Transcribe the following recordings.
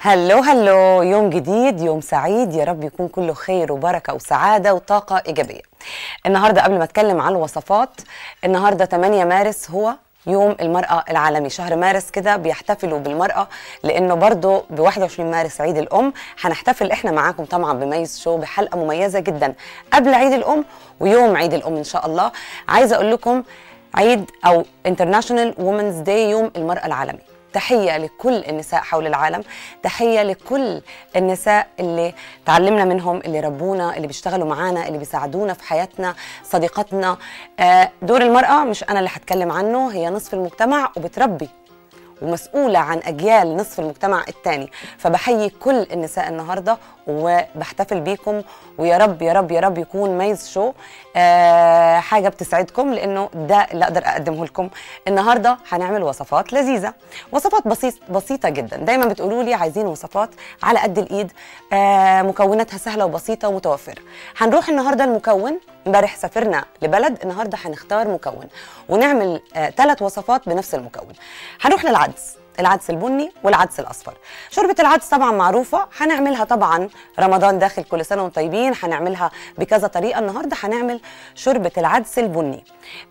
هلو هلو يوم جديد يوم سعيد يا رب يكون كله خير وبركة وسعادة وطاقة إيجابية النهاردة قبل ما أتكلم عن الوصفات النهاردة 8 مارس هو يوم المرأة العالمي شهر مارس كده بيحتفلوا بالمرأة لأنه برضه ب 21 مارس عيد الأم هنحتفل إحنا معاكم طبعا بميز شو بحلقة مميزة جدا قبل عيد الأم ويوم عيد الأم إن شاء الله عايزة أقول لكم عيد أو International Women's Day يوم المرأة العالمي تحية لكل النساء حول العالم تحية لكل النساء اللي تعلمنا منهم اللي ربونا اللي بيشتغلوا معانا اللي بيساعدونا في حياتنا صديقاتنا آه، دور المرأة مش أنا اللي هتكلم عنه هي نصف المجتمع وبتربي ومسؤولة عن أجيال نصف المجتمع الثاني فبحيي كل النساء النهاردة وبحتفل بيكم ويا رب يا رب يا رب يكون ميز شو آه حاجة بتسعدكم لأنه ده اللي أقدر أقدمه لكم النهاردة هنعمل وصفات لذيذة وصفات بسيط بسيطة جدا دايما بتقولوا لي عايزين وصفات على قد الإيد آه مكوناتها سهلة وبسيطة ومتوفرة هنروح النهاردة المكون امبارح سافرنا لبلد النهارده هنختار مكون ونعمل ثلاث آه وصفات بنفس المكون هنروح للعدس العدس البني والعدس الاصفر شوربه العدس طبعا معروفه هنعملها طبعا رمضان داخل كل سنه وانتم طيبين هنعملها بكذا طريقه النهارده هنعمل شوربه العدس البني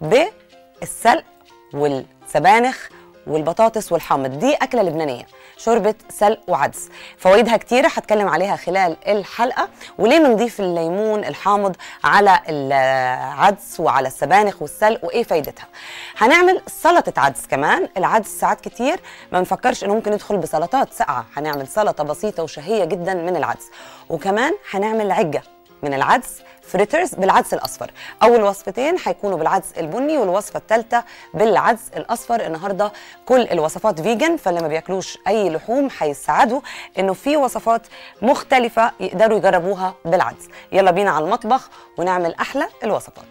بالسلق والسبانخ والبطاطس والحامض دي اكله لبنانيه شوربه سلق وعدس فوائدها كتيره هتكلم عليها خلال الحلقه وليه بنضيف الليمون الحامض على العدس وعلى السبانخ والسلق وايه فايدتها هنعمل سلطه عدس كمان العدس ساعات كتير ما نفكرش انه ممكن يدخل بسلطات ساقعه هنعمل سلطه بسيطه وشهيه جدا من العدس وكمان هنعمل عجه من العدس فريترز بالعدس الاصفر اول وصفتين هيكونوا بالعدس البني والوصفه الثالثه بالعدس الاصفر النهارده كل الوصفات فيجن فاللي ما بياكلوش اي لحوم هيسعدوا انه في وصفات مختلفه يقدروا يجربوها بالعدس يلا بينا على المطبخ ونعمل احلى الوصفات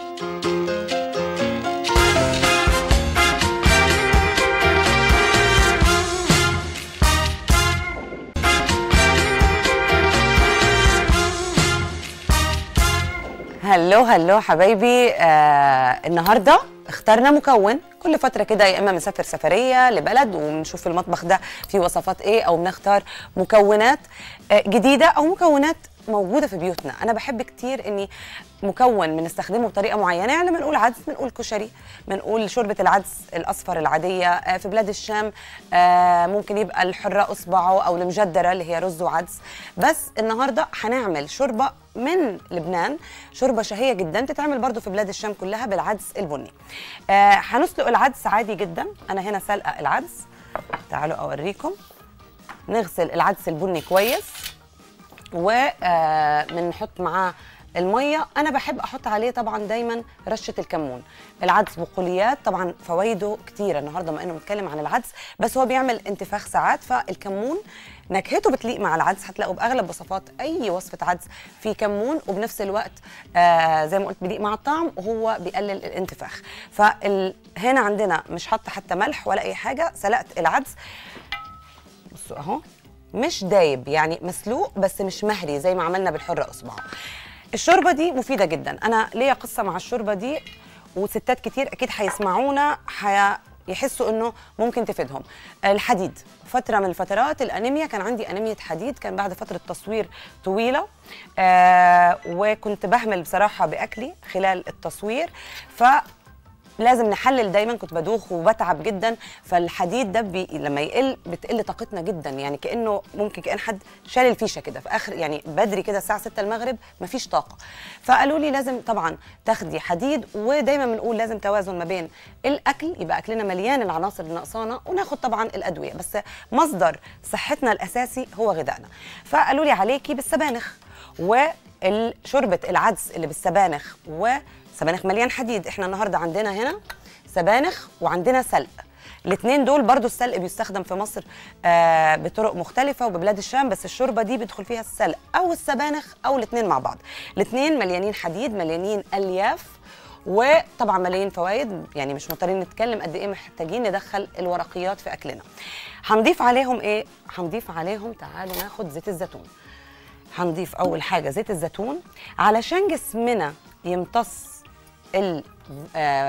هلو هلو حبايبي آه النهارده اخترنا مكون كل فتره كده يا اما بنسافر سفريه لبلد ونشوف المطبخ ده فيه وصفات ايه او بنختار مكونات آه جديده او مكونات موجوده في بيوتنا انا بحب كتير اني مكون بنستخدمه بطريقه معينه يعني لما نقول عدس بنقول كشري بنقول شوربه العدس الاصفر العاديه آه في بلاد الشام آه ممكن يبقى الحراء اصبعه او المجدره اللي هي رز وعدس بس النهارده هنعمل شوربه من لبنان شوربه شهيه جدا تتعمل برضو في بلاد الشام كلها بالعدس البني آه هنسلق العدس عادي جدا انا هنا سلقه العدس تعالوا اوريكم نغسل العدس البني كويس وبنحط معاه الميه انا بحب احط عليه طبعا دايما رشه الكمون العدس بقوليات طبعا فوائده كتيره النهارده ما انه بنتكلم عن العدس بس هو بيعمل انتفاخ ساعات فالكمون نكهته بتليق مع العدس هتلاقوا باغلب وصفات اي وصفه عدس في كمون وبنفس الوقت آه زي ما قلت بيليق مع الطعم وهو بيقلل الانتفاخ فهنا عندنا مش حاطه حتى ملح ولا اي حاجه سلقت العدس بصوا اهو مش دايب يعني مسلوق بس مش مهري زي ما عملنا بالحره اصبعه الشوربه دي مفيده جدا انا ليا قصه مع الشوربه دي وستات كتير اكيد هيسمعونا حي... يحسوا انه ممكن تفيدهم الحديد فتره من الفترات الانيميا كان عندي انيميا حديد كان بعد فتره تصوير طويله آه وكنت بهمل بصراحه باكلي خلال التصوير ف لازم نحلل دايما كنت بدوخ وبتعب جدا فالحديد ده بي لما يقل بتقل طاقتنا جدا يعني كانه ممكن كان حد شال الفيشه كده في اخر يعني بدري كده الساعه 6 المغرب مفيش طاقه فقالوا لي لازم طبعا تاخدي حديد ودايما بنقول لازم توازن ما بين الاكل يبقى اكلنا مليان العناصر اللي ناقصانا وناخد طبعا الادويه بس مصدر صحتنا الاساسي هو غذائنا فقالوا لي عليكي بالسبانخ وشوربه العدس اللي بالسبانخ و سبانخ مليان حديد احنا النهارده عندنا هنا سبانخ وعندنا سلق الاثنين دول برضو السلق بيستخدم في مصر آه بطرق مختلفة وببلاد الشام بس الشوربة دي بيدخل فيها السلق أو السبانخ أو الاثنين مع بعض الاثنين مليانين حديد مليانين ألياف وطبعا مليانين فوائد يعني مش مضطرين نتكلم قد ايه محتاجين ندخل الورقيات في اكلنا هنضيف عليهم ايه هنضيف عليهم تعالوا ناخد زيت الزيتون هنضيف اول حاجه زيت الزيتون علشان جسمنا يمتص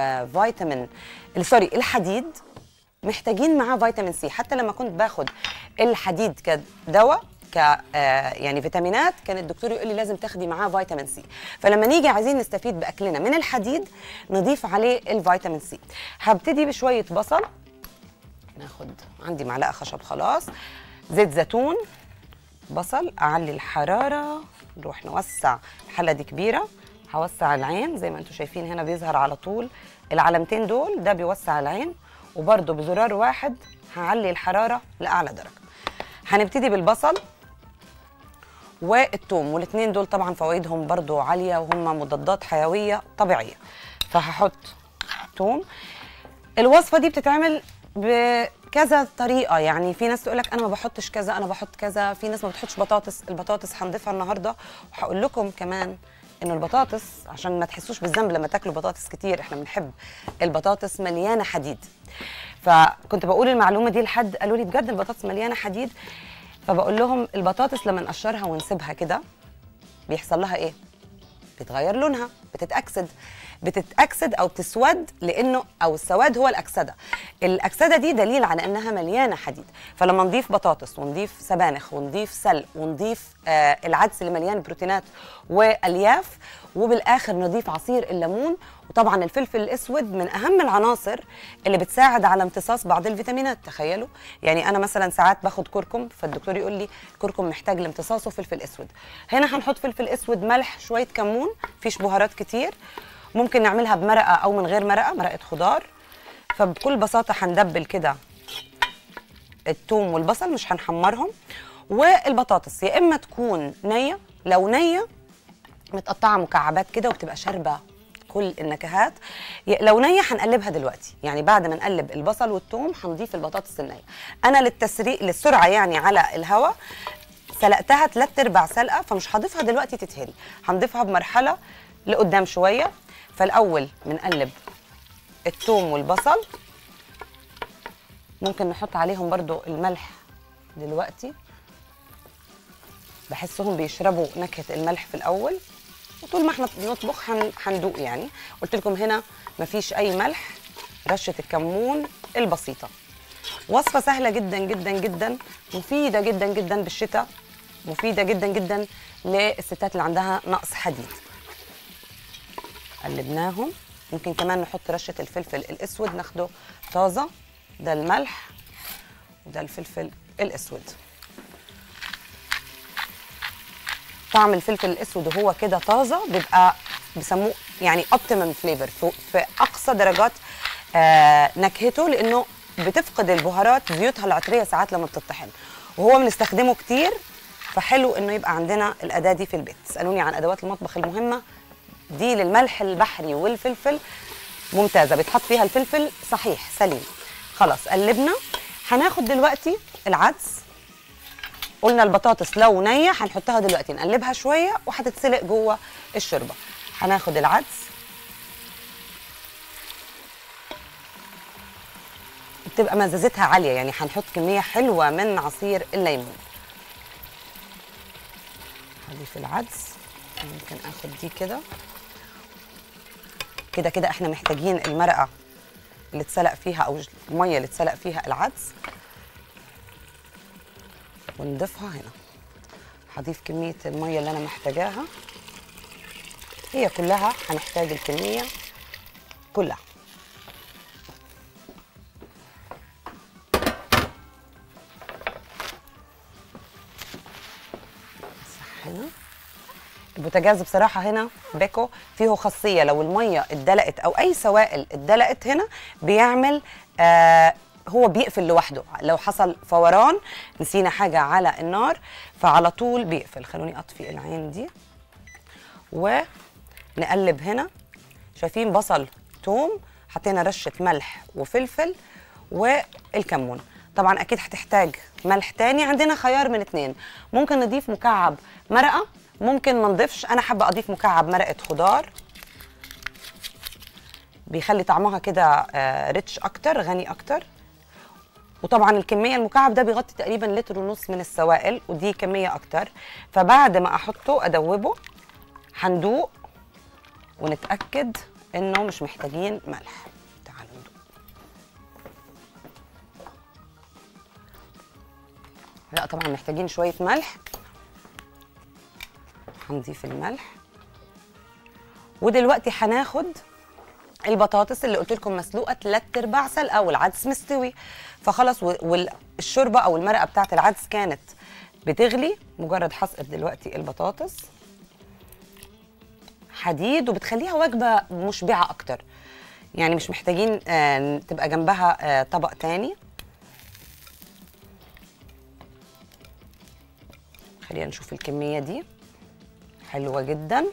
الفيتامين سوري الحديد محتاجين معاه فيتامين سي حتى لما كنت باخد الحديد كدواء ك آه، يعني فيتامينات كان الدكتور يقول لي لازم تاخدي معاه فيتامين سي فلما نيجي عايزين نستفيد باكلنا من الحديد نضيف عليه الفيتامين سي هبتدي بشويه بصل ناخد عندي معلقه خشب خلاص زيت زيتون بصل اعلي الحراره نروح نوسع الحله دي كبيره هوسع العين زي ما انتم شايفين هنا بيظهر على طول العلامتين دول ده بيوسع العين وبرده بزرار واحد هعلي الحراره لاعلى درجه هنبتدي بالبصل والثوم والاثنين دول طبعا فوائدهم برضو عاليه وهم مضادات حيويه طبيعيه فهحط ثوم الوصفه دي بتتعمل بكذا طريقه يعني في ناس تقول لك انا ما بحطش كذا انا بحط كذا في ناس ما بتحطش بطاطس البطاطس هنضيفها النهارده وهقول لكم كمان انه البطاطس عشان ما تحسوش بالذنب لما تاكلوا بطاطس كتير احنا بنحب البطاطس مليانه حديد فكنت بقول المعلومه دي لحد قالوا لي بجد البطاطس مليانه حديد فبقول لهم البطاطس لما نقشرها ونسيبها كده بيحصل لها ايه بتغير لونها بتتاكسد بتتاكسد او بتسود لانه او السواد هو الاكسده الاكسده دي دليل على انها مليانه حديد فلما نضيف بطاطس ونضيف سبانخ ونضيف سلق ونضيف آه العدس اللي مليان بروتينات والياف وبالاخر نضيف عصير الليمون وطبعا الفلفل الاسود من اهم العناصر اللي بتساعد على امتصاص بعض الفيتامينات تخيلوا يعني انا مثلا ساعات باخد كركم فالدكتور يقول لي الكركم محتاج لامتصاصه فلفل اسود هنا هنحط فلفل اسود ملح شويه كمون فيش بهارات كتير ممكن نعملها بمرقه او من غير مرقه مرقه خضار فبكل بساطه هندبل كده الثوم والبصل مش هنحمرهم والبطاطس يا اما تكون نيه لو نيه متقطعه مكعبات كده وبتبقى شاربه كل النكهات لو نيه هنقلبها دلوقتي يعني بعد ما نقلب البصل والثوم هنضيف البطاطس النيه انا للتسريق للسرعه يعني على الهواء سلقتها ثلاث ارباع سلقه فمش هضيفها دلوقتي تتهري هنضيفها بمرحله لقدام شويه فالاول بنقلب الثوم والبصل ممكن نحط عليهم برضو الملح دلوقتي بحسهم بيشربوا نكهه الملح في الاول وطول ما احنا بنطبخ هندوق يعني قلت لكم هنا مفيش اي ملح رشه الكمون البسيطه وصفه سهله جدا جدا جدا مفيده جدا جدا بالشتاء مفيده جدا جدا للستات اللي عندها نقص حديد قلبناهم ممكن كمان نحط رشه الفلفل الاسود ناخده طازه ده الملح وده الفلفل الاسود طعم الفلفل الاسود وهو كده طازه بيبقى بيسموه يعني اوبتيمم فليفر في اقصى درجات آه نكهته لانه بتفقد البهارات زيوتها العطريه ساعات لما بتطحن وهو بنستخدمه كتير فحلو انه يبقى عندنا الاداه دي في البيت اسالوني عن ادوات المطبخ المهمه دي للملح البحري والفلفل ممتازه بيتحط فيها الفلفل صحيح سليم خلاص قلبنا هناخد دلوقتي العدس قلنا البطاطس لو نيه هنحطها دلوقتي نقلبها شويه وهتتسلق جوه الشوربه هناخد العدس بتبقى مزازتها عاليه يعني هنحط كميه حلوه من عصير الليمون هضيف العدس ممكن اخد دي كده كده كده احنا محتاجين المرقه اللي اتسلق فيها او الميه اللي اتسلق فيها العدس ونضيفها هنا هضيف كميه الميه اللي انا محتاجاها هي كلها هنحتاج الكميه كلها صح هنا البوتاجاز بصراحه هنا بيكو فيه خاصيه لو الميه اتدلقت او اي سوائل اتدلقت هنا بيعمل آه هو بيقفل لوحده لو حصل فوران نسينا حاجه على النار فعلى طول بيقفل خلوني اطفي العين دي ونقلب هنا شايفين بصل توم حطينا رشه ملح وفلفل والكمون طبعا اكيد هتحتاج ملح تاني عندنا خيار من اتنين ممكن نضيف مكعب مرقه ممكن ما نضيفش انا حابه اضيف مكعب مرقه خضار بيخلي طعمها كده ريتش اكتر غني اكتر وطبعا الكميه المكعب ده بيغطي تقريبا لتر ونص من السوائل ودي كميه اكتر فبعد ما احطه ادوبه هندوق ونتاكد انه مش محتاجين ملح تعالوا ندوق لا طبعا محتاجين شويه ملح هنضيف الملح ودلوقتي هناخد البطاطس اللي قلت لكم مسلوقه تلات ارباع سلقه والعدس مستوي فخلاص والشوربه او المرقه بتاعت العدس كانت بتغلي مجرد هسقط دلوقتي البطاطس حديد وبتخليها وجبه مشبعه اكتر يعني مش محتاجين آه تبقى جنبها آه طبق تاني خلينا نشوف الكميه دي حلوه جدا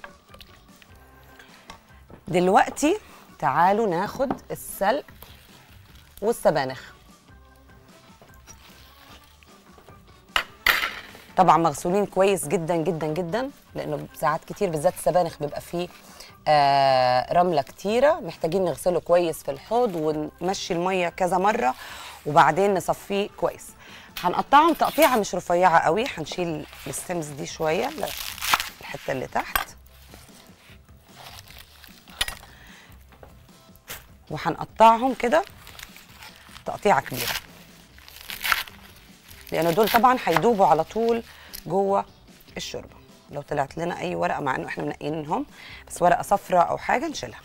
دلوقتي تعالوا ناخد السلق والسبانخ طبعا مغسولين كويس جدا جدا جدا لانه ساعات كتير بالذات السبانخ بيبقى فيه آه رمله كتيره محتاجين نغسله كويس في الحوض ونمشي الميه كذا مره وبعدين نصفيه كويس هنقطعهم تقطيعه مش رفيعه قوي هنشيل الستمز دي شويه الحته اللي تحت وهنقطعهم كده تقطيعه كبيره لان دول طبعا هيدوبوا على طول جوه الشوربه لو طلعت لنا اي ورقه مع انه احنا منقينهم بس ورقه صفراء او حاجه نشيلها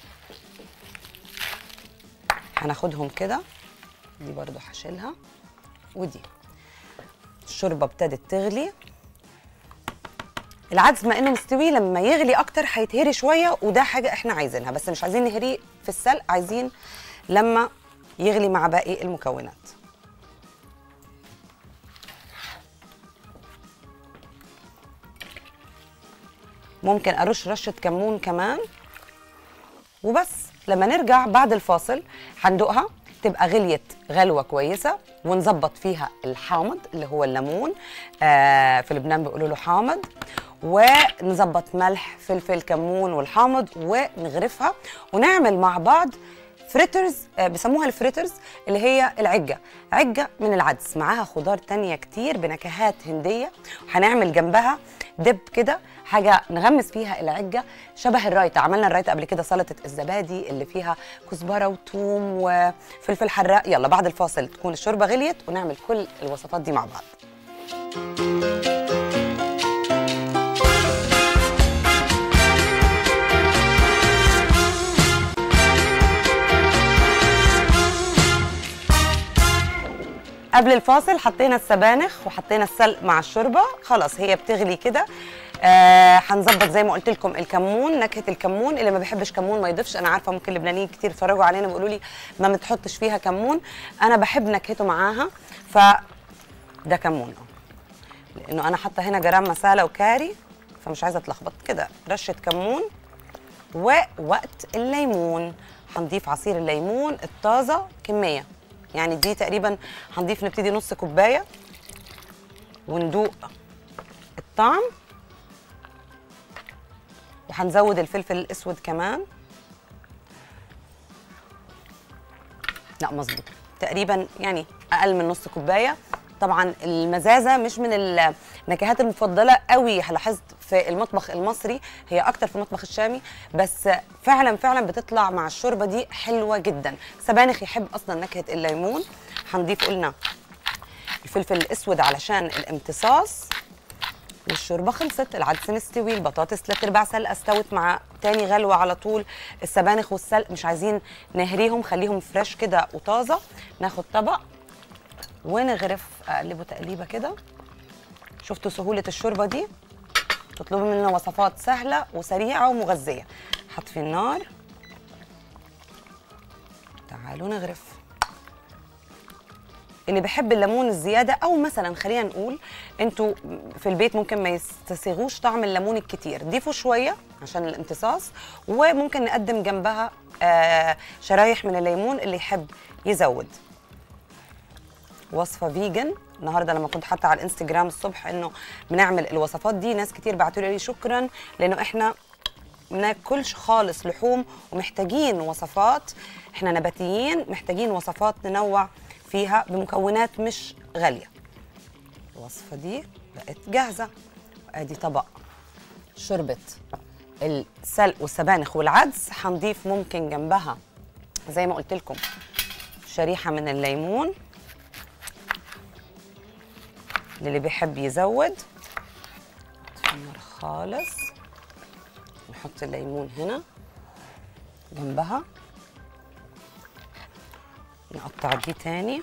هناخدهم كده دي برضو هشيلها ودي الشوربه ابتدت تغلي العدس ما انه مستوي لما يغلي اكتر هيتهري شويه وده حاجه احنا عايزينها بس مش عايزين نهريه في السلق عايزين لما يغلي مع باقي المكونات ممكن ارش رشه كمون كمان وبس لما نرجع بعد الفاصل هندوقها تبقى غليت غلوه كويسه ونظبط فيها الحامض اللي هو الليمون آه في لبنان بيقولوا له حامض ونظبط ملح فلفل كمون والحامض ونغرفها ونعمل مع بعض فريترز آه بيسموها الفريترز اللي هي العجة عجة من العدس معاها خضار تانية كتير بنكهات هندية وهنعمل جنبها دب كده حاجة نغمس فيها العجة شبه الرايتة عملنا الرايتة قبل كده سلطة الزبادي اللي فيها كزبرة وثوم وفلفل حراق يلا بعد الفاصل تكون الشوربة غليت ونعمل كل الوصفات دي مع بعض قبل الفاصل حطينا السبانخ وحطينا السلق مع الشوربه خلاص هي بتغلي كده آه هنظبط زي ما قلت لكم الكمون نكهه الكمون اللي ما بيحبش كمون ما يضيفش انا عارفه ممكن لبنانيين كتير يتفرجوا علينا بيقولوا لي ما بتحطش فيها كمون انا بحب نكهته معاها ف ده كمون لانه انا حاطه هنا جرام مساله وكاري فمش عايزه اتلخبط كده رشه كمون ووقت الليمون هنضيف عصير الليمون الطازه كميه يعني دي تقريبا هنضيف نبتدي نص كوبايه وندوق الطعم وهنزود الفلفل الاسود كمان لا مظبوط تقريبا يعني اقل من نص كوبايه طبعا المزازه مش من النكهات المفضله قوي لاحظت في المطبخ المصري هي اكتر في المطبخ الشامي بس فعلا فعلا بتطلع مع الشوربه دي حلوه جدا سبانخ يحب اصلا نكهه الليمون هنضيف قلنا الفلفل الاسود علشان الامتصاص والشوربه خلصت العدس مستوي البطاطس ثلاث ارباع سلقه استوت مع تاني غلوه على طول السبانخ والسلق مش عايزين نهريهم خليهم فريش كده وطازه ناخد طبق ونغرف اقلبه تقليبه كده شفتوا سهوله الشوربه دي تطلبوا مننا وصفات سهله وسريعه ومغذيه هطفي النار تعالوا نغرف اللي بيحب الليمون الزياده او مثلا خلينا نقول انتوا في البيت ممكن ما يستسيغوش طعم الليمون الكتير ضيفوا شويه عشان الامتصاص وممكن نقدم جنبها آه شرايح من الليمون اللي يحب يزود وصفه فيجن النهارده لما كنت حاطه على الانستجرام الصبح انه بنعمل الوصفات دي ناس كتير بعتوا لي شكرا لانه احنا ما بناكلش خالص لحوم ومحتاجين وصفات احنا نباتيين محتاجين وصفات ننوع فيها بمكونات مش غاليه الوصفه دي بقت جاهزه ادي طبق شوربه السلق والسبانخ والعدس هنضيف ممكن جنبها زي ما قلت لكم شريحه من الليمون للي بيحب يزود النار خالص نحط الليمون هنا جنبها نقطع دي تاني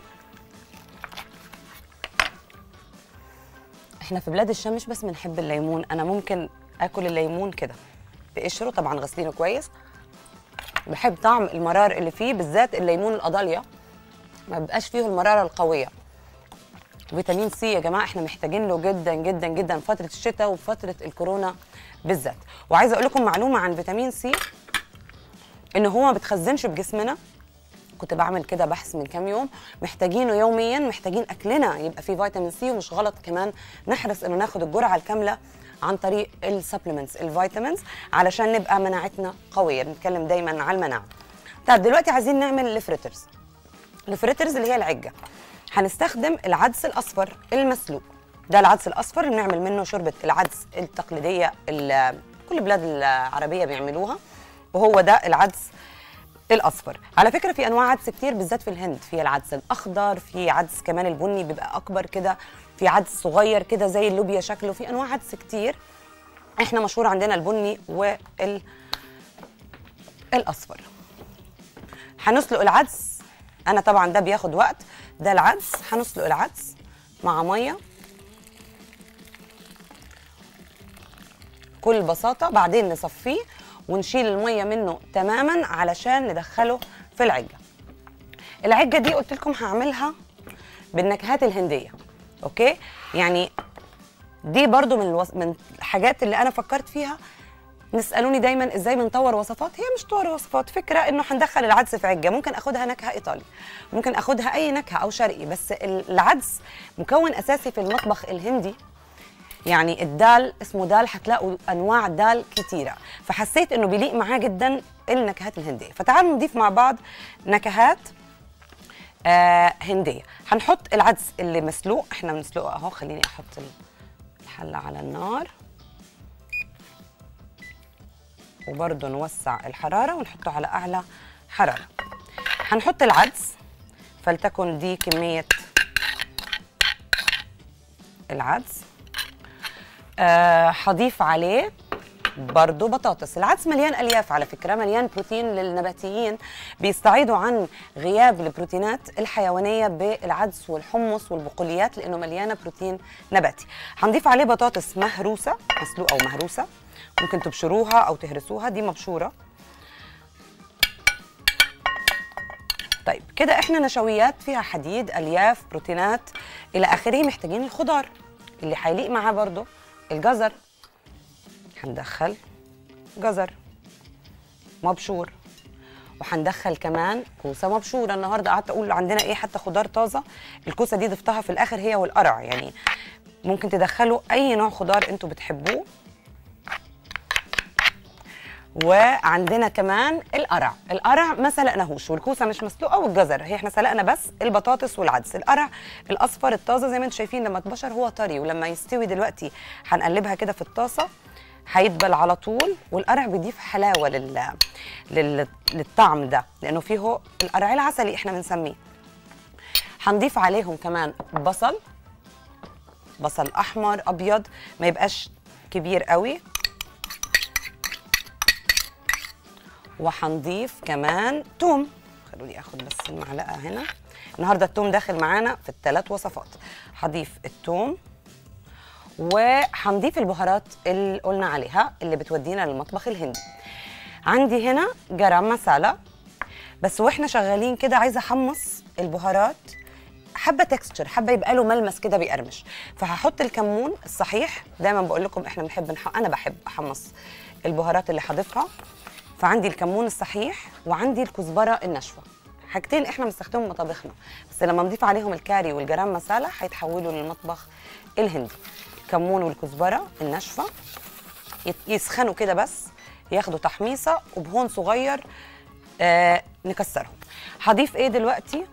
احنا في بلاد الشام مش بس بنحب الليمون انا ممكن اكل الليمون كده بقشره طبعا غسلينه كويس بحب طعم المرار اللي فيه بالذات الليمون القضاليا ما بيبقاش فيه المراره القويه فيتامين سي يا جماعه احنا محتاجين له جدا جدا جدا فتره الشتاء وفتره الكورونا بالذات وعايزه اقول لكم معلومه عن فيتامين سي ان هو ما بتخزنش بجسمنا كنت بعمل كده بحث من كام يوم محتاجينه يوميا محتاجين اكلنا يبقى فيه فيتامين سي ومش غلط كمان نحرص انه ناخد الجرعه الكامله عن طريق السبلمنتس الفيتامينز علشان نبقى مناعتنا قويه بنتكلم دايما على المناعه طيب دلوقتي عايزين نعمل الفريترز الفريترز اللي هي العجه هنستخدم العدس الاصفر المسلوق ده العدس الاصفر اللي بنعمل منه شوربه العدس التقليديه اللي كل البلاد العربيه بيعملوها وهو ده العدس الاصفر على فكره في انواع عدس كتير بالذات في الهند في العدس الاخضر في عدس كمان البني بيبقى اكبر كده في عدس صغير كده زي اللوبيا شكله في انواع عدس كتير احنا مشهور عندنا البني وال الاصفر هنسلق العدس انا طبعا ده بياخد وقت ده العدس هنسلق العدس مع ميه بكل بساطه بعدين نصفيه ونشيل الميه منه تماما علشان ندخله في العجه العجه دي قلت لكم هعملها بالنكهات الهنديه اوكي يعني دي برضو من الوص... من الحاجات اللي انا فكرت فيها نسالوني دايما ازاي بنطور وصفات هي مش طور وصفات فكره انه هندخل العدس في عجه ممكن اخدها نكهه ايطالي ممكن اخدها اي نكهه او شرقي بس العدس مكون اساسي في المطبخ الهندي يعني الدال اسمه دال هتلاقوا انواع دال كتيره فحسيت انه بيليق معاه جدا النكهات الهنديه فتعالوا نضيف مع بعض نكهات آه هنديه هنحط العدس اللي مسلوق احنا بنسلقه اهو خليني احط الحله على النار وبرضه نوسع الحراره ونحطه على اعلى حراره هنحط العدس فلتكن دي كميه العدس آه هضيف عليه برضو بطاطس العدس مليان الياف على فكره مليان بروتين للنباتيين بيستعيدوا عن غياب البروتينات الحيوانيه بالعدس والحمص والبقوليات لانه مليانه بروتين نباتي هنضيف عليه بطاطس مهروسه مسلوقه ومهروسه ممكن تبشروها او تهرسوها دي مبشوره طيب كده احنا نشويات فيها حديد الياف بروتينات الى اخره محتاجين الخضار اللي هيليق معاه برضو الجزر هندخل جزر مبشور وهندخل كمان كوسه مبشوره النهارده قعدت اقول عندنا ايه حتى خضار طازه الكوسه دي ضفتها في الاخر هي والقرع يعني ممكن تدخلوا اي نوع خضار انتوا بتحبوه وعندنا كمان القرع القرع ما سلقناهوش والكوسه مش مسلوقه والجزر هي احنا سلقنا بس البطاطس والعدس القرع الاصفر الطازه زي ما انتم شايفين لما اتبشر هو طري ولما يستوي دلوقتي هنقلبها كده في الطاسه هيدبل على طول والقرع بيضيف حلاوه لل... لل... للطعم ده لانه فيه القرع العسلي احنا بنسميه هنضيف عليهم كمان بصل بصل احمر ابيض ما يبقاش كبير قوي وهنضيف كمان توم خلوني اخد بس المعلقه هنا النهارده التوم داخل معانا في الثلاث وصفات هضيف التوم وهنضيف البهارات اللي قلنا عليها اللي بتودينا للمطبخ الهندي عندي هنا جرام مسالة بس واحنا شغالين كده عايزه احمص البهارات حبه تكستشر حبه يبقى له ملمس كده بيقرمش فهحط الكمون الصحيح دايما بقول لكم احنا بنحب نح... انا بحب احمص البهارات اللي هضيفها فعندي الكمون الصحيح وعندي الكزبره الناشفه حاجتين احنا بنستخدمهم مطابخنا بس لما نضيف عليهم الكاري والجرام مسالة هيتحولوا للمطبخ الهندي الكمون والكزبره الناشفه يسخنوا كده بس ياخدوا تحميصه وبهون صغير آه نكسرهم هضيف ايه دلوقتي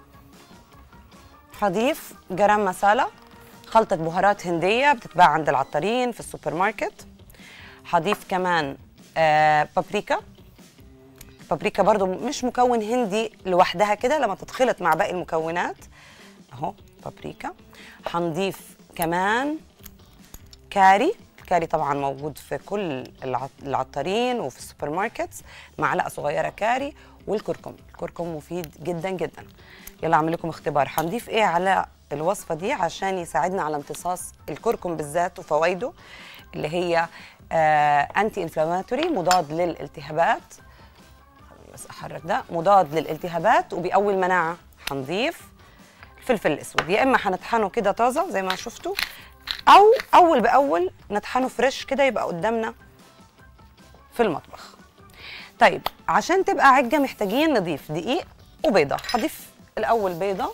هضيف جرام مسالة خلطة بهارات هندية بتتباع عند العطارين في السوبر ماركت هضيف كمان آه بابريكا بابريكا برضو مش مكون هندي لوحدها كده لما تتخلط مع باقي المكونات اهو بابريكا هنضيف كمان كاري الكاري طبعا موجود في كل العط- العطارين وفي السوبر ماركتس معلقه صغيره كاري والكركم الكركم مفيد جدا جدا يلا اعمل لكم اختبار هنضيف ايه على الوصفه دي عشان يساعدنا على امتصاص الكركم بالذات وفوائده اللي هي آه انتي انفلاماتوري مضاد للالتهابات خليني بس احرك ده مضاد للالتهابات وبيقوي المناعه هنضيف الفلفل الاسود يا اما هنطحنه كده طازه زي ما شفتوا او اول باول نطحنه فريش كده يبقى قدامنا في المطبخ طيب عشان تبقى عجه محتاجين نضيف دقيق وبيضه هضيف الاول بيضه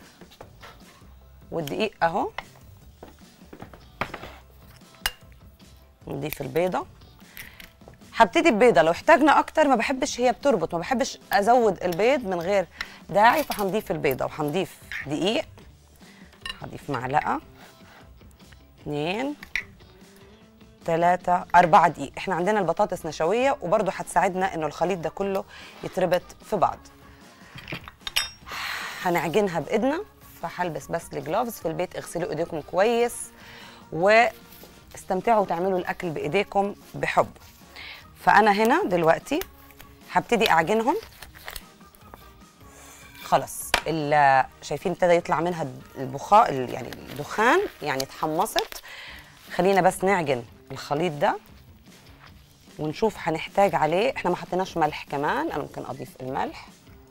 والدقيق اهو نضيف البيضه هبتدي ببيضه لو احتاجنا اكتر ما بحبش هي بتربط ما بحبش ازود البيض من غير داعي فهنضيف البيضه وهنضيف دقيق هضيف معلقه اتنين تلاتة أربعة دقيق احنا عندنا البطاطس نشوية وبرضه هتساعدنا انه الخليط ده كله يتربط في بعض هنعجنها بايدنا فهلبس بس الجلافز في البيت اغسلوا ايديكم كويس واستمتعوا تعملوا الاكل بايديكم بحب فانا هنا دلوقتي هبتدي اعجنهم خلاص ال- شايفين ابتدى يطلع منها البخار يعني الدخان يعني اتحمصت خلينا بس نعجن الخليط ده ونشوف هنحتاج عليه احنا ما حطيناش ملح كمان انا ممكن اضيف الملح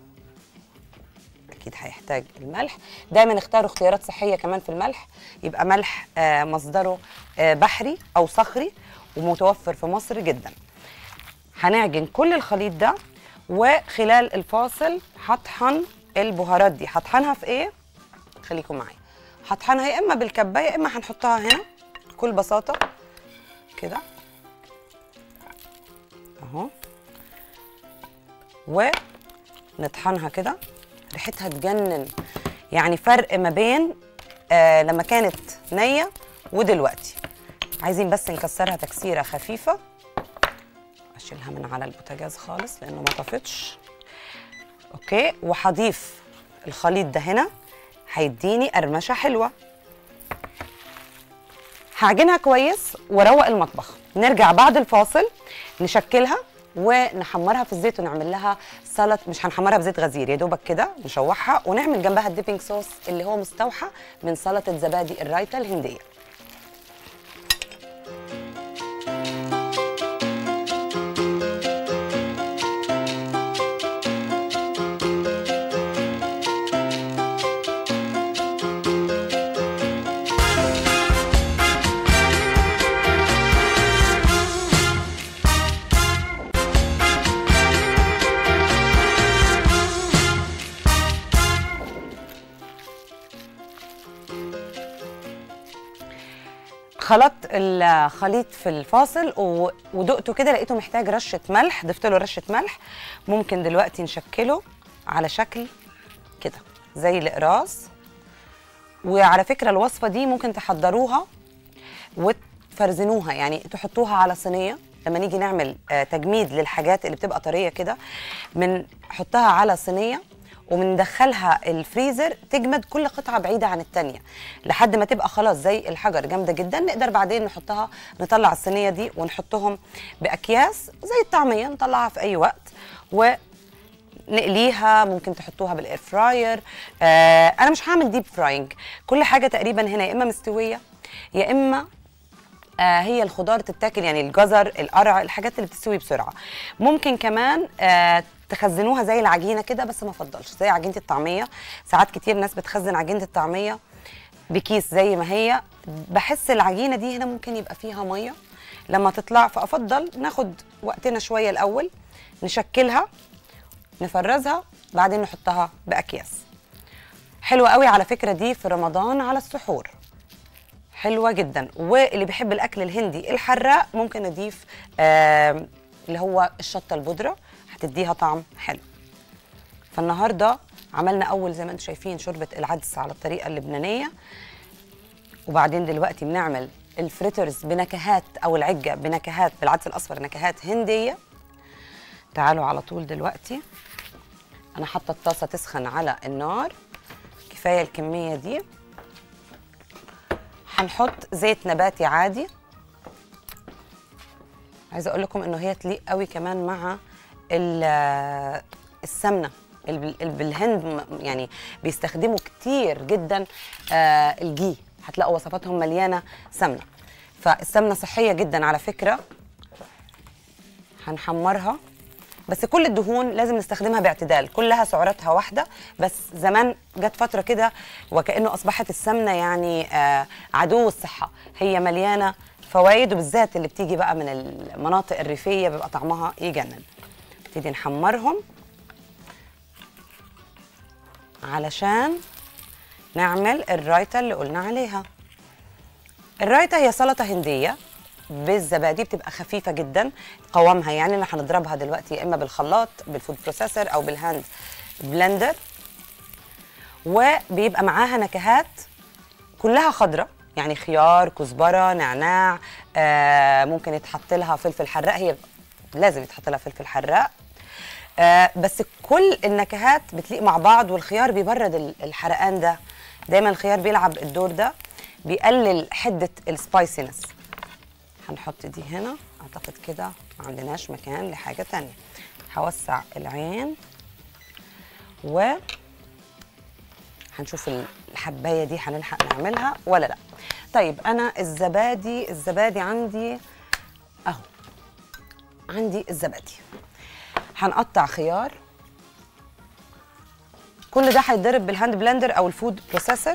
اكيد هيحتاج الملح دايما اختاروا اختيارات صحيه كمان في الملح يبقى ملح آه، مصدره آه، بحري او صخري ومتوفر في مصر جدا هنعجن كل الخليط ده وخلال الفاصل هطحن البهارات دي هطحنها في ايه خليكم معايا هطحنها يا اما بالكبه يا اما هنحطها هنا بكل بساطه كده اهو ونطحنها كده ريحتها تجنن يعني فرق ما بين آه لما كانت نيه ودلوقتي عايزين بس نكسرها تكسيره خفيفه اشيلها من على البوتاجاز خالص لانه ما طفتش اوكي وهضيف الخليط ده هنا هيديني قرمشه حلوه هعجنها كويس واروق المطبخ نرجع بعد الفاصل نشكلها ونحمرها في الزيت ونعمل لها سلطه مش هنحمرها بزيت غزير يا دوبك كده نشوحها ونعمل جنبها الديبنج صوص اللي هو مستوحى من سلطه زبادي الرايتا الهنديه خلطت الخليط في الفاصل و- ودقته كده لقيته محتاج رشه ملح ضفت له رشه ملح ممكن دلوقتي نشكله على شكل كده زي القراص وعلى فكره الوصفه دي ممكن تحضروها وتفرزنوها يعني تحطوها على صينيه لما نيجي نعمل آه، تجميد للحاجات اللي بتبقى طريه كده بنحطها على صينيه وبندخلها الفريزر تجمد كل قطعه بعيده عن التانيه لحد ما تبقى خلاص زي الحجر جامده جدا نقدر بعدين نحطها نطلع الصينيه دي ونحطهم باكياس زي الطعميه نطلعها في اي وقت و نقليها ممكن تحطوها بالاير فراير آه انا مش هعمل ديب فراينج كل حاجه تقريبا هنا يا اما مستويه يا اما آه هي الخضار تتاكل يعني الجزر القرع الحاجات اللي بتستوي بسرعه ممكن كمان آه تخزنوها زي العجينه كده بس ما افضلش زي عجينه الطعميه ساعات كتير ناس بتخزن عجينه الطعميه بكيس زي ما هي بحس العجينه دي هنا ممكن يبقى فيها ميه لما تطلع فافضل ناخد وقتنا شويه الاول نشكلها نفرزها بعدين نحطها باكياس حلوه قوي على فكره دي في رمضان على السحور حلوه جدا واللي بيحب الاكل الهندي الحراق ممكن نضيف آه اللي هو الشطه البودره هتديها طعم حلو فالنهارده عملنا اول زي ما انتم شايفين شوربه العدس على الطريقه اللبنانيه وبعدين دلوقتي بنعمل الفريترز بنكهات او العجه بنكهات بالعدس الاصفر نكهات هنديه تعالوا على طول دلوقتي انا حاطه الطاسه تسخن على النار كفايه الكميه دي هنحط زيت نباتي عادي عايزه اقول لكم انه هي تليق قوي كمان مع ال- السمنه ال- ال- بالهند م- يعني بيستخدموا كتير جدا آه، الجي هتلاقوا وصفاتهم مليانه سمنه فالسمنه صحيه جدا على فكره هنحمرها بس كل الدهون لازم نستخدمها باعتدال كلها سعراتها واحدة بس زمان جت فترة كده وكأنه أصبحت السمنة يعني آه، عدو الصحة هي مليانة فوائد وبالذات اللي بتيجي بقى من المناطق الريفية بيبقى طعمها يجنن نبتدي نحمرهم علشان نعمل الرايتة اللي قلنا عليها الرايتا هي سلطه هنديه بالزبادي بتبقى خفيفه جدا قوامها يعني اللي هنضربها دلوقتي يا اما بالخلاط بالفود بروسيسور او بالهاند بلندر وبيبقى معاها نكهات كلها خضراء يعني خيار كزبره نعناع آه ممكن يتحط لها فلفل حراق هي لازم يتحط لها فلفل حراق آه بس كل النكهات بتليق مع بعض والخيار بيبرد ال- الحرقان ده دايما الخيار بيلعب الدور ده بيقلل حده السبايسينس هنحط دي هنا اعتقد كده ما عندناش مكان لحاجه تانية هوسع العين و هنشوف الحبايه دي هنلحق نعملها ولا لا طيب انا الزبادي الزبادي عندي اهو عندي الزبادي هنقطع خيار كل ده هيتضرب بالهاند بلندر او الفود بروسيسور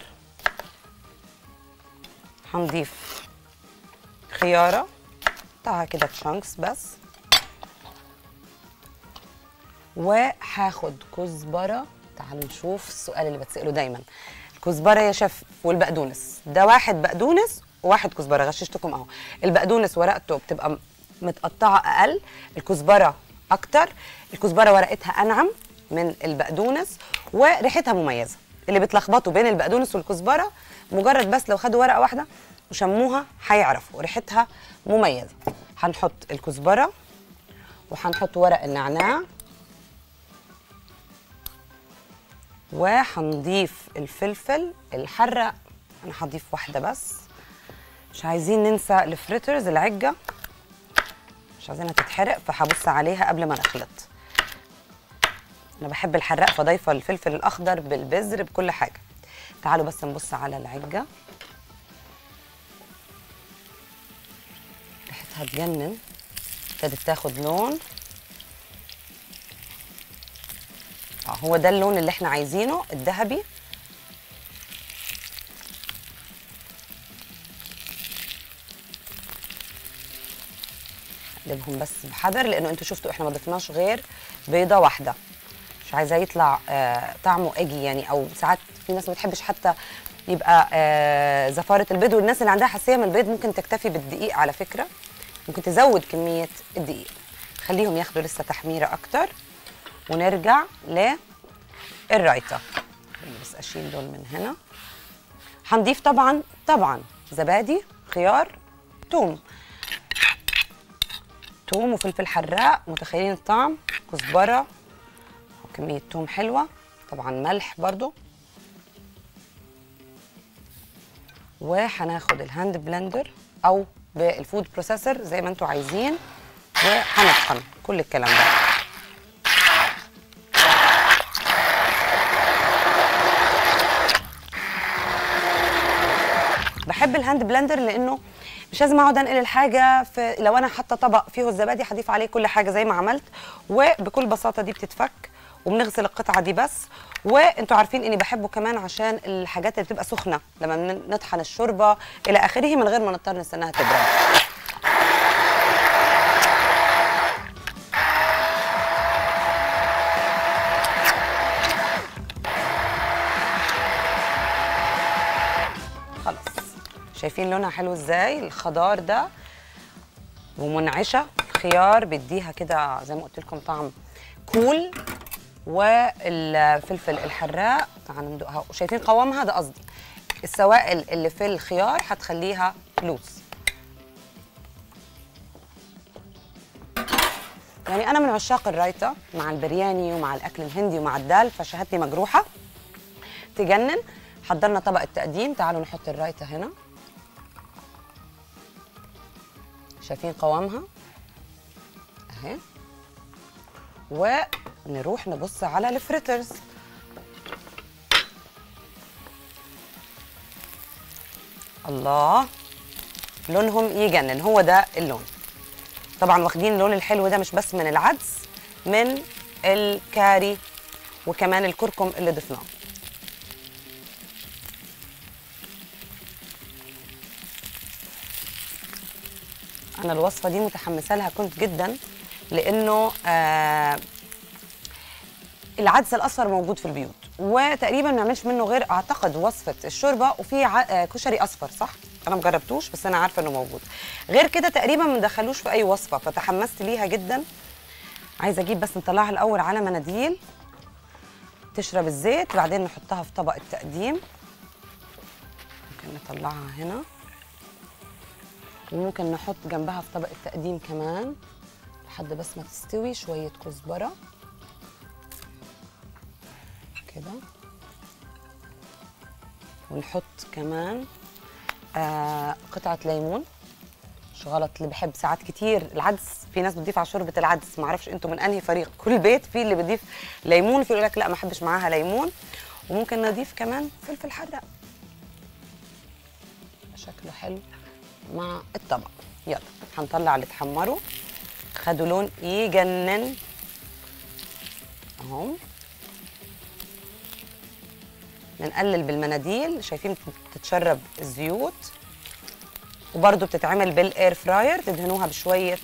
هنضيف خياره قطعها كده تشانكس بس وهاخد كزبره تعالوا نشوف السؤال اللي بتساله دايما الكزبره يا شيف والبقدونس ده واحد بقدونس وواحد كزبره غششتكم اهو البقدونس ورقته بتبقى م- متقطعه اقل الكزبره اكتر الكزبره ورقتها انعم من البقدونس وريحتها مميزه اللي بتلخبطوا بين البقدونس والكزبره مجرد بس لو خدوا ورقه واحده وشموها هيعرفوا ريحتها مميزه هنحط الكزبره وهنحط ورق النعناع وهنضيف الفلفل الحراق انا هضيف واحده بس مش عايزين ننسى الفريترز العجه مش عايزينها تتحرق فهبص عليها قبل ما نخلط انا بحب الحراق فضايفه الفلفل الاخضر بالبذر بكل حاجه تعالوا بس نبص على العجه ريحتها تجنن ابتدت تاخد لون اه هو ده اللون اللي احنا عايزينه الذهبي اقلبهم بس بحذر لانه انتوا شفتوا احنا ما ضفناش غير بيضه واحده مش عايزاه يطلع آه طعمه اجي يعني او ساعات في ناس ما بتحبش حتى يبقى آه زفاره البيض والناس اللي عندها حساسيه من البيض ممكن تكتفي بالدقيق على فكره ممكن تزود كميه الدقيق خليهم ياخدوا لسه تحميره اكتر ونرجع للرايتا خليني بس اشيل دول من هنا هنضيف طبعا طبعا زبادي خيار توم توم وفلفل حراق متخيلين الطعم كزبره وكميه توم حلوه طبعا ملح برضو وهناخد الهاند بلندر او بالفود بروسيسور زي ما انتوا عايزين وهنطحن كل الكلام ده بحب الهاند بلندر لانه مش لازم اقعد انقل الحاجه في لو انا حاطه طبق فيه الزبادي هضيف عليه كل حاجه زي ما عملت وبكل بساطه دي بتتفك وبنغسل القطعه دي بس وانتوا عارفين اني بحبه كمان عشان الحاجات اللي بتبقى سخنه لما بن- نطحن الشوربه الى اخره من غير ما نضطر نستناها تبرد خلاص شايفين لونها حلو ازاي الخضار ده ومنعشه الخيار بيديها كده زي ما قلت لكم طعم كول والفلفل الحراق تعالوا ندوقها شايفين قوامها ده قصدي السوائل اللي في الخيار هتخليها لوز يعني انا من عشاق الرايتا مع البرياني ومع الاكل الهندي ومع الدال فشهادتي مجروحه تجنن حضرنا طبق التقديم تعالوا نحط الرايتا هنا شايفين قوامها اهي ونروح نبص على الفريترز الله لونهم يجنن هو ده اللون طبعا واخدين اللون الحلو ده مش بس من العدس من الكاري وكمان الكركم اللي ضفناه انا الوصفه دي متحمسه لها كنت جدا لانه آه العدس الاصفر موجود في البيوت وتقريبا ما نعملش منه غير اعتقد وصفه الشوربه وفي ع- آه، كشري اصفر صح انا مجربتوش بس انا عارفه انه موجود غير كده تقريبا ما ندخلوش في اي وصفه فتحمست ليها جدا عايزه اجيب بس نطلعها الاول على مناديل تشرب الزيت وبعدين نحطها في طبق التقديم ممكن نطلعها هنا وممكن نحط جنبها في طبق التقديم كمان لحد بس ما تستوي شويه كزبره كده ونحط كمان آه قطعه ليمون مش غلط اللي بحب ساعات كتير العدس في ناس بتضيف على شوربه العدس ما اعرفش انتوا من انهي فريق كل بيت في اللي بيضيف ليمون في يقول لك لا ما احبش معاها ليمون وممكن نضيف كمان فلفل حراق شكله حلو مع الطبق يلا هنطلع اللي اتحمروا خدوا لون يجنن اهو بنقلل بالمناديل شايفين بتتشرب الزيوت وبرده بتتعمل بالاير فراير تدهنوها بشويه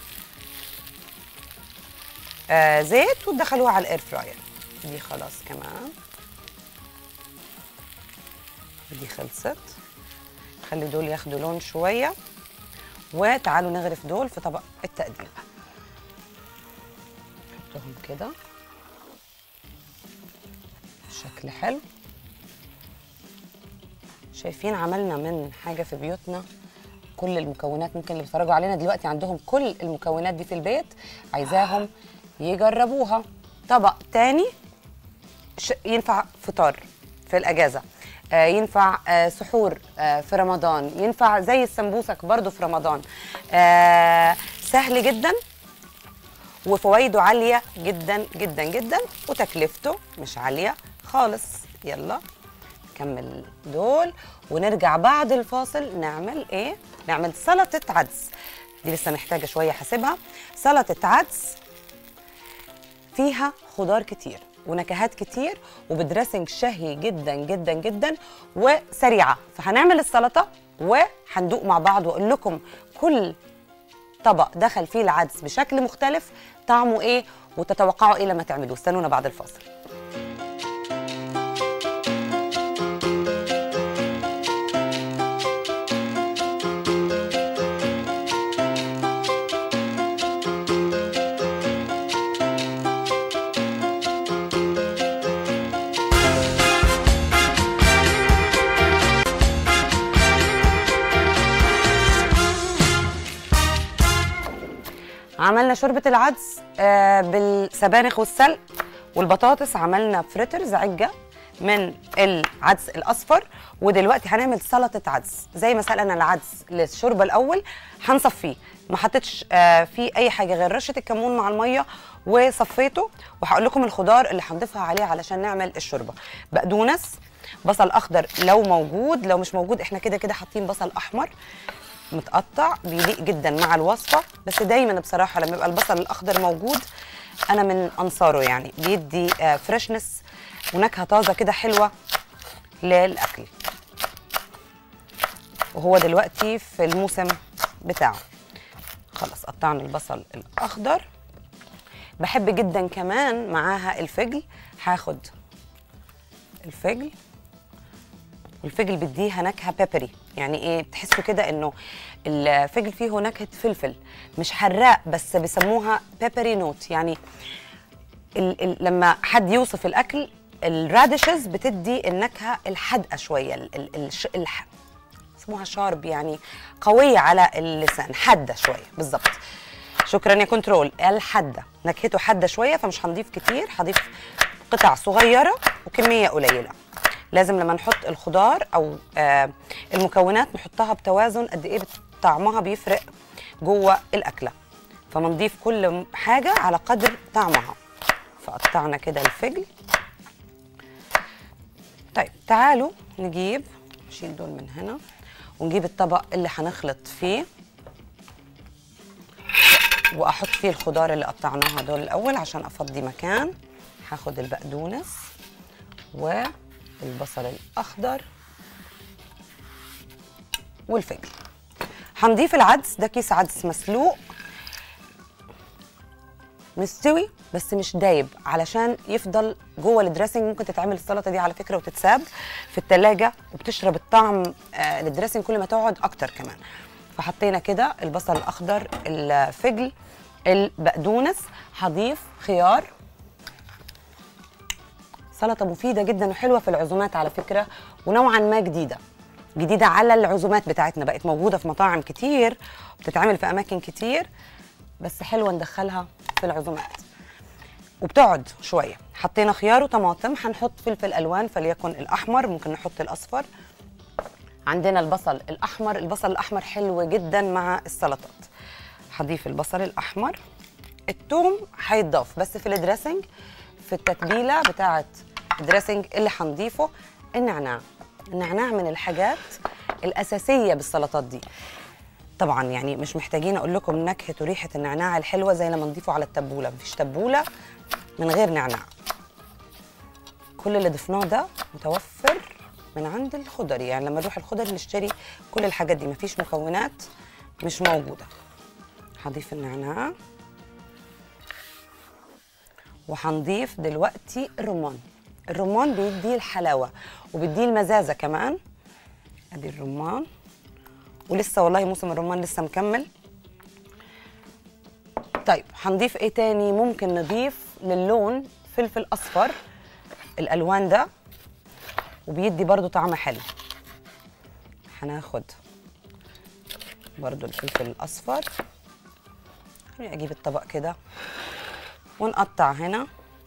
آه زيت وتدخلوها على الاير فراير دي خلاص كمان دي خلصت خلي دول ياخدوا لون شويه وتعالوا نغرف دول في طبق التقديم نحطهم كده شكل حلو شايفين عملنا من حاجه في بيوتنا كل المكونات ممكن اللي بيتفرجوا علينا دلوقتي عندهم كل المكونات دي في البيت عايزاهم يجربوها طبق تاني ش- ينفع فطار في الاجازه آه، ينفع آه، سحور آه، في رمضان ينفع زي السمبوسك برضو في رمضان آه، سهل جدا وفوائده عاليه جدا جدا جدا وتكلفته مش عاليه خالص يلا نكمل دول ونرجع بعد الفاصل نعمل ايه نعمل سلطه عدس دي لسه محتاجه شويه حاسبها سلطه عدس فيها خضار كتير ونكهات كتير وبدريسنج شهي جدا جدا جدا وسريعه فهنعمل السلطه وهندوق مع بعض واقول لكم كل طبق دخل فيه العدس بشكل مختلف طعمه ايه وتتوقعوا ايه لما تعملوه استنونا بعد الفاصل عملنا شوربه العدس آه، بالسبانخ والسلق والبطاطس عملنا فريترز عجه من العدس الاصفر ودلوقتي هنعمل سلطه عدس زي ما سلقنا العدس للشوربه الاول هنصفيه ما حطيتش آه، فيه اي حاجه غير رشه الكمون مع الميه وصفيته وهقول لكم الخضار اللي هنضيفها عليه علشان نعمل الشوربه بقدونس بصل اخضر لو موجود لو مش موجود احنا كده كده حاطين بصل احمر متقطع بيليق جدا مع الوصفه بس دايما بصراحه لما يبقى البصل الاخضر موجود انا من انصاره يعني بيدي فريشنس ونكهه طازه كده حلوه للاكل وهو دلوقتي في الموسم بتاعه خلاص قطعنا البصل الاخضر بحب جدا كمان معاها الفجل هاخد الفجل والفجل بيديها نكهه بيبري يعني ايه بتحسوا كده انه الفجل فيه نكهه فلفل مش حراق بس بيسموها بيبري نوت يعني ال ال لما حد يوصف الاكل الراديشز بتدي النكهه الحادقه شويه ال ال الش الح اسمها شارب يعني قويه على اللسان حاده شويه بالظبط شكرا يا كنترول الحاده نكهته حاده شويه فمش هنضيف كتير هضيف قطع صغيره وكميه قليله لازم لما نحط الخضار او آه المكونات نحطها بتوازن قد ايه طعمها بيفرق جوه الاكله فبنضيف كل حاجه على قدر طعمها فقطعنا كده الفجل طيب تعالوا نجيب نشيل دول من هنا ونجيب الطبق اللي هنخلط فيه واحط فيه الخضار اللي قطعناها دول الاول عشان افضي مكان هاخد البقدونس والبصل الاخضر والفجل هنضيف العدس ده كيس عدس مسلوق مستوي بس مش دايب علشان يفضل جوه الدريسنج ممكن تتعمل السلطه دي على فكره وتتساب في التلاجة وبتشرب الطعم آه للدريسنج كل ما تقعد اكتر كمان فحطينا كده البصل الاخضر الفجل البقدونس هضيف خيار سلطه مفيده جدا وحلوه في العزومات على فكره ونوعا ما جديده جديده على العزومات بتاعتنا بقت موجوده في مطاعم كتير وبتتعمل في اماكن كتير بس حلوه ندخلها في العزومات وبتقعد شويه حطينا خيار وطماطم هنحط فلفل الوان فليكن الاحمر ممكن نحط الاصفر عندنا البصل الاحمر البصل الاحمر حلو جدا مع السلطات هضيف البصل الاحمر الثوم هيتضاف بس في الدريسنج في التتبيله بتاعه الدريسنج اللي هنضيفه النعناع النعناع من الحاجات الاساسيه بالسلطات دي طبعا يعني مش محتاجين اقول لكم نكهه وريحه النعناع الحلوه زي لما نضيفه على التبوله مفيش تبوله من غير نعناع كل اللي ضفناه ده متوفر من عند الخضري يعني لما نروح الخضري نشتري كل الحاجات دي مفيش مكونات مش موجوده هضيف النعناع وهنضيف دلوقتي الرمان الرمان بيدي الحلاوه وبيدي المزازه كمان ادي الرمان ولسه والله موسم الرمان لسه مكمل طيب هنضيف ايه تاني ممكن نضيف للون فلفل اصفر الالوان ده وبيدي برضو طعم حلو هناخد برضو الفلفل الاصفر خليني اجيب الطبق كده ونقطع هنا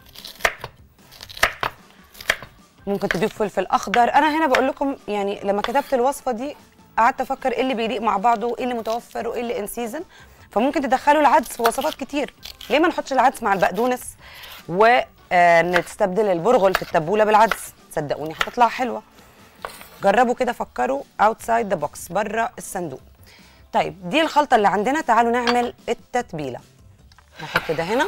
ممكن تضيف فلفل اخضر انا هنا بقول لكم يعني لما كتبت الوصفه دي قعدت افكر ايه اللي بيليق مع بعضه وايه اللي متوفر وايه اللي ان سيزون فممكن تدخلوا العدس في وصفات كتير ليه ما نحطش العدس مع البقدونس ونستبدل البرغل في التبوله بالعدس صدقوني هتطلع حلوه جربوا كده فكروا اوتسايد ذا بوكس بره الصندوق طيب دي الخلطه اللي عندنا تعالوا نعمل التتبيله نحط ده هنا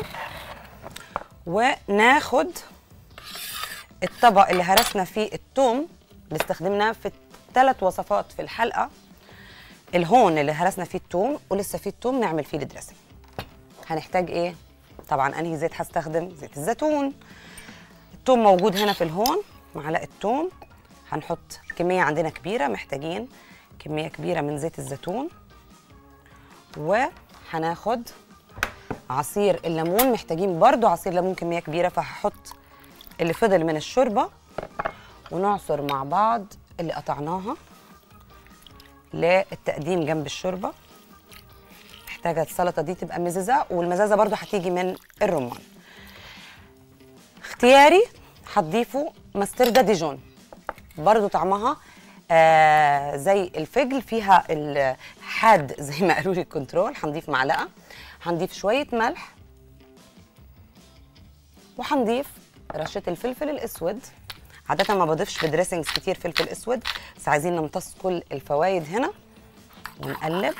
وناخد الطبق اللي هرسنا فيه الثوم اللي استخدمناه في ثلاث وصفات في الحلقه الهون اللي هرسنا فيه الثوم ولسه فيه الثوم نعمل فيه الدريسنج هنحتاج ايه طبعا انهي زيت هستخدم زيت الزيتون الثوم موجود هنا في الهون معلقه ثوم هنحط كميه عندنا كبيره محتاجين كميه كبيره من زيت الزيتون وهناخد عصير الليمون محتاجين برضو عصير ليمون كميه كبيره فهحط اللي فضل من الشوربه ونعصر مع بعض اللي قطعناها للتقديم جنب الشوربه محتاجه السلطه دي تبقى مززه والمزازه برضو هتيجي من الرمان اختياري هتضيفوا مستردة ديجون برضو طعمها آه زي الفجل فيها الحاد زي ما قالوا لي الكنترول هنضيف معلقه هنضيف شويه ملح وهنضيف رشه الفلفل الاسود عادة ما بضيفش في دريسنجز كتير فلفل اسود بس عايزين نمتص كل الفوائد هنا ونقلب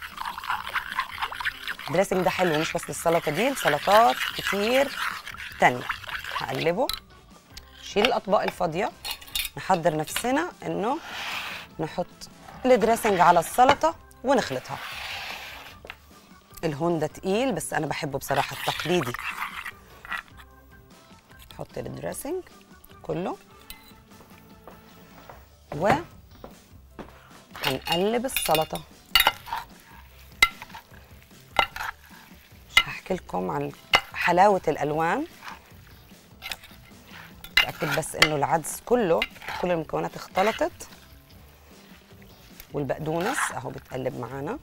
الدريسنج ده حلو مش بس للسلطه دي لسلطات كتير تانية هقلبه نشيل الاطباق الفاضيه نحضر نفسنا انه نحط الدريسنج على السلطه ونخلطها الهون ده تقيل بس انا بحبه بصراحه التقليدي نحط الدريسنج كله و هنقلب السلطه مش هحكي لكم عن حلاوه الالوان اتاكد بس انه العدس كله كل المكونات اختلطت والبقدونس اهو بتقلب معانا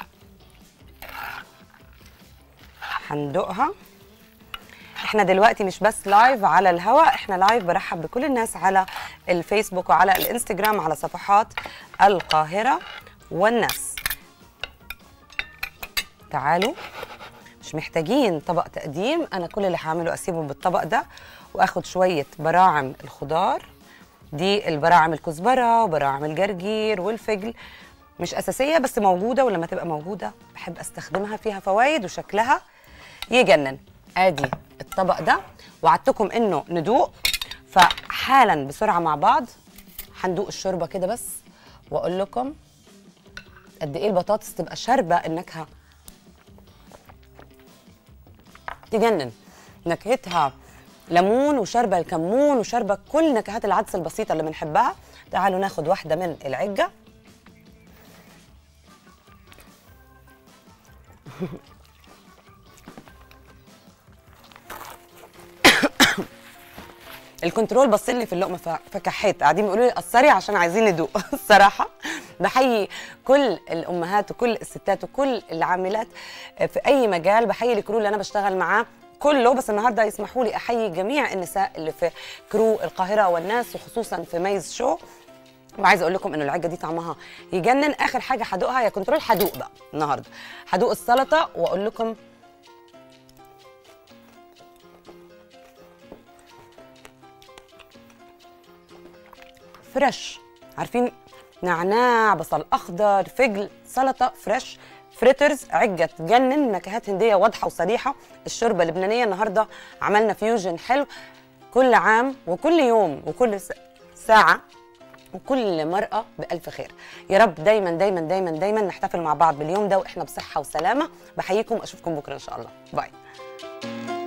هندوقها احنا دلوقتي مش بس لايف على الهواء احنا لايف برحب بكل الناس على الفيسبوك وعلى الانستجرام على صفحات القاهرة والناس تعالوا مش محتاجين طبق تقديم انا كل اللي هعمله اسيبه بالطبق ده واخد شويه براعم الخضار دي البراعم الكزبره وبراعم الجرجير والفجل مش اساسيه بس موجوده ولما تبقى موجوده بحب استخدمها فيها فوائد وشكلها يجنن ادي الطبق ده وعدتكم انه ندوق فحالا بسرعه مع بعض هندوق الشوربه كده بس واقول لكم قد ايه البطاطس تبقى شاربه النكهه تجنن نكهتها ليمون وشاربه الكمون وشاربه كل نكهات العدس البسيطه اللي بنحبها تعالوا ناخد واحده من العجه الكنترول بص لي في اللقمه ف- فكحيت قاعدين بيقولوا لي قصري عشان عايزين ندوق الصراحه بحيي كل الامهات وكل الستات وكل العاملات في اي مجال بحيي الكرو اللي انا بشتغل معاه كله بس النهارده يسمحوا لي احيي جميع النساء اللي في كرو القاهره والناس وخصوصا في ميز شو وعايزه اقول لكم انه العجه دي طعمها يجنن اخر حاجه هدوقها يا كنترول هدوق بقى النهارده هدوق السلطه واقول لكم فريش عارفين نعناع بصل اخضر فجل سلطه فريش فريترز عجه تجنن نكهات هنديه واضحه وصريحه الشوربه اللبنانيه النهارده عملنا فيوجن حلو كل عام وكل يوم وكل س- ساعه وكل مرأة بألف خير يا رب دايما دايما دايما دايما نحتفل مع بعض باليوم ده وإحنا بصحة وسلامة بحييكم أشوفكم بكرة إن شاء الله باي